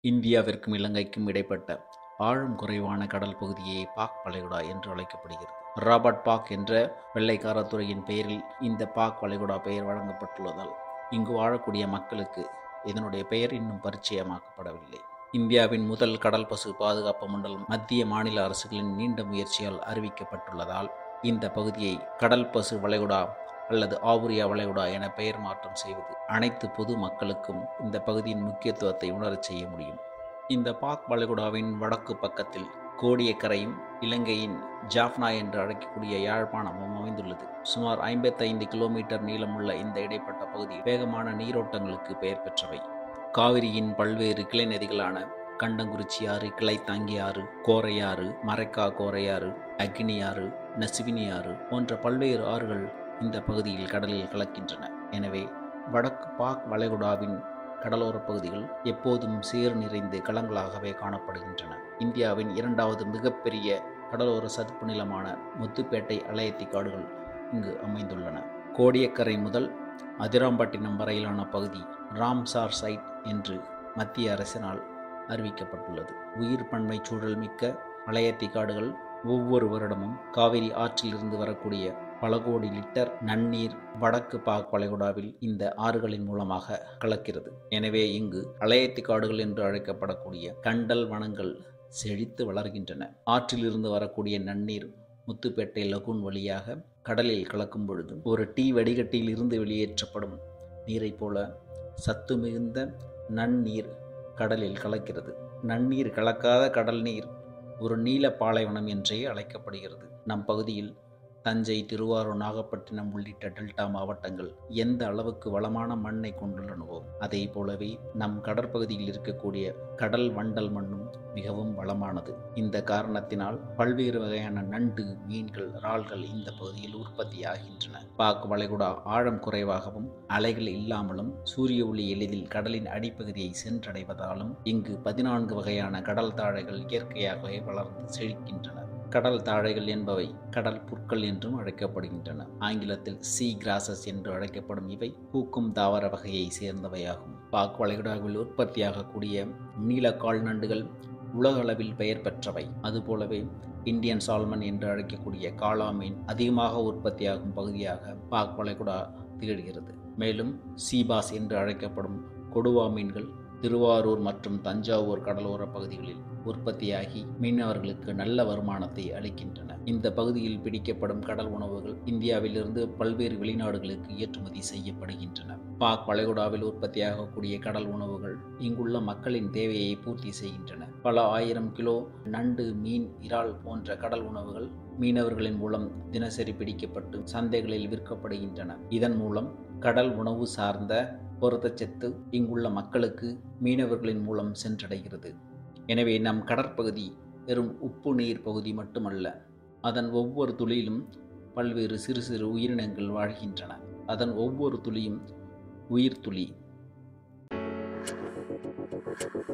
இந்தியாவிற்கும் இலங்கைக்கும் இடைப்பட்ட ஆழம் குறைவான கடல் பகுதியே பாக் வளைகுடா என்று அழைக்கப்படுகிறது ராபர்ட் பாக் என்ற வெள்ளைக்காரத்துறையின் பெயரில் இந்த பாக் வளைகுடா பெயர் வழங்கப்பட்டுள்ளதால் இங்கு வாழக்கூடிய மக்களுக்கு இதனுடைய பெயர் இன்னும் பரிச்சயமாக்கப்படவில்லை இந்தியாவின் முதல் கடல் பசு பாதுகாப்பு மண்டலம் மத்திய மாநில அரசுகளின் நீண்ட முயற்சியால் அறிவிக்கப்பட்டுள்ளதால் இந்த பகுதியை கடல் பசு வளைகுடா அல்லது ஆவுரியா வளைகுடா என பெயர் மாற்றம் செய்வது அனைத்து பொது மக்களுக்கும் இந்த பகுதியின் முக்கியத்துவத்தை உணரச் செய்ய முடியும் இந்த பாக் வளைகுடாவின் வடக்கு பக்கத்தில் கோடியக்கரையும் இலங்கையின் ஜாஃப்னா என்று அழைக்கக்கூடிய யாழ்ப்பாணமும் அமைந்துள்ளது சுமார் ஐம்பத்தைந்து கிலோமீட்டர் நீளமுள்ள இந்த இடைப்பட்ட பகுதி வேகமான நீரோட்டங்களுக்கு பெயர் பெற்றவை காவிரியின் பல்வேறு கிளை நதிகளான கண்டங்குறிச்சி ஆறு கிளைத்தாங்கி ஆறு கோரையாறு மரைக்கா கோரையாறு அக்னியாறு நசுவினியாறு போன்ற பல்வேறு ஆறுகள் இந்த பகுதியில் கடலில் கலக்கின்றன எனவே வடக்கு பாக் வளைகுடாவின் கடலோரப் பகுதிகள் எப்போதும் சேறு நிறைந்து களங்களாகவே காணப்படுகின்றன இந்தியாவின் இரண்டாவது மிகப்பெரிய கடலோர சதுப்பு நிலமான முத்துப்பேட்டை அலையத்தி காடுகள் இங்கு அமைந்துள்ளன கோடியக்கரை முதல் அதிராம்பட்டினம் வரையிலான பகுதி ராம்சார் சைட் என்று மத்திய அரசினால் அறிவிக்கப்பட்டுள்ளது உயிர் பன்மை சூழல் மிக்க அலையத்தி காடுகள் ஒவ்வொரு வருடமும் காவிரி ஆற்றிலிருந்து வரக்கூடிய பல கோடி லிட்டர் நன்னீர் வடக்கு பாக் வளைகுடாவில் இந்த ஆறுகளின் மூலமாக கலக்கிறது எனவே இங்கு அலையத்தி காடுகள் என்று அழைக்கப்படக்கூடிய கண்டல் வனங்கள் செழித்து வளர்கின்றன ஆற்றிலிருந்து வரக்கூடிய நன்னீர் முத்துப்பேட்டை லகூன் வழியாக கடலில் கலக்கும் பொழுது ஒரு டீ வடிகட்டியில் இருந்து வெளியேற்றப்படும் நீரைப் போல சத்து மிகுந்த நன்னீர் கடலில் கலக்கிறது நன்னீர் கலக்காத கடல் நீர் ஒரு நீல பாலைவனம் என்றே அழைக்கப்படுகிறது நம் பகுதியில் தஞ்சை திருவாரூர் நாகப்பட்டினம் உள்ளிட்ட டெல்டா மாவட்டங்கள் எந்த அளவுக்கு வளமான மண்ணை கொண்டுள்ளனவோ அதே போலவே நம் கடற்பகுதியில் இருக்கக்கூடிய கடல் வண்டல் மண்ணும் மிகவும் வளமானது இந்த காரணத்தினால் பல்வேறு வகையான நண்டு மீன்கள் இறால்கள் இந்த பகுதியில் உற்பத்தியாகின்றன பாக் வளைகுடா ஆழம் குறைவாகவும் அலைகள் இல்லாமலும் சூரிய ஒளி எளிதில் கடலின் அடிப்பகுதியை சென்றடைவதாலும் இங்கு பதினான்கு வகையான கடல் தாழைகள் இயற்கையாகவே வளர்ந்து செழிக்கின்றன கடல் தாழைகள் என்பவை கடல் புற்கள் என்றும் அழைக்கப்படுகின்றன ஆங்கிலத்தில் சி கிராசஸ் என்று அழைக்கப்படும் இவை பூக்கும் தாவர வகையை சேர்ந்தவையாகும் பாக் வளைகுடாவில் உற்பத்தியாகக்கூடிய நீல கால்நண்டுகள் உலக அளவில் பெயர் பெற்றவை அதுபோலவே இந்தியன் சால்மன் என்று அழைக்கக்கூடிய காளா மீன் அதிகமாக உற்பத்தியாகும் பகுதியாக பாக் வளைகுடா திகழ்கிறது மேலும் சீபாஸ் என்று அழைக்கப்படும் கொடுவா மீன்கள் திருவாரூர் மற்றும் தஞ்சாவூர் கடலோர பகுதிகளில் உற்பத்தியாகி மீனவர்களுக்கு நல்ல வருமானத்தை அளிக்கின்றன இந்த பகுதியில் பிடிக்கப்படும் கடல் உணவுகள் இந்தியாவிலிருந்து பல்வேறு வெளிநாடுகளுக்கு ஏற்றுமதி செய்யப்படுகின்றன பாக் வளைகுடாவில் உற்பத்தியாகக்கூடிய கடல் உணவுகள் இங்குள்ள மக்களின் தேவையை பூர்த்தி செய்கின்றன பல ஆயிரம் கிலோ நண்டு மீன் இறால் போன்ற கடல் உணவுகள் மீனவர்களின் மூலம் தினசரி பிடிக்கப்பட்டு சந்தைகளில் விற்கப்படுகின்றன இதன் மூலம் கடல் உணவு சார்ந்த புரதச்சத்து இங்குள்ள மக்களுக்கு மீனவர்களின் மூலம் சென்றடைகிறது எனவே நம் கடற்பகுதி வெறும் உப்பு நீர் பகுதி மட்டுமல்ல அதன் ஒவ்வொரு துளியிலும் பல்வேறு சிறு சிறு உயிரினங்கள் வாழ்கின்றன அதன் ஒவ்வொரு துளியும் உயிர் துளி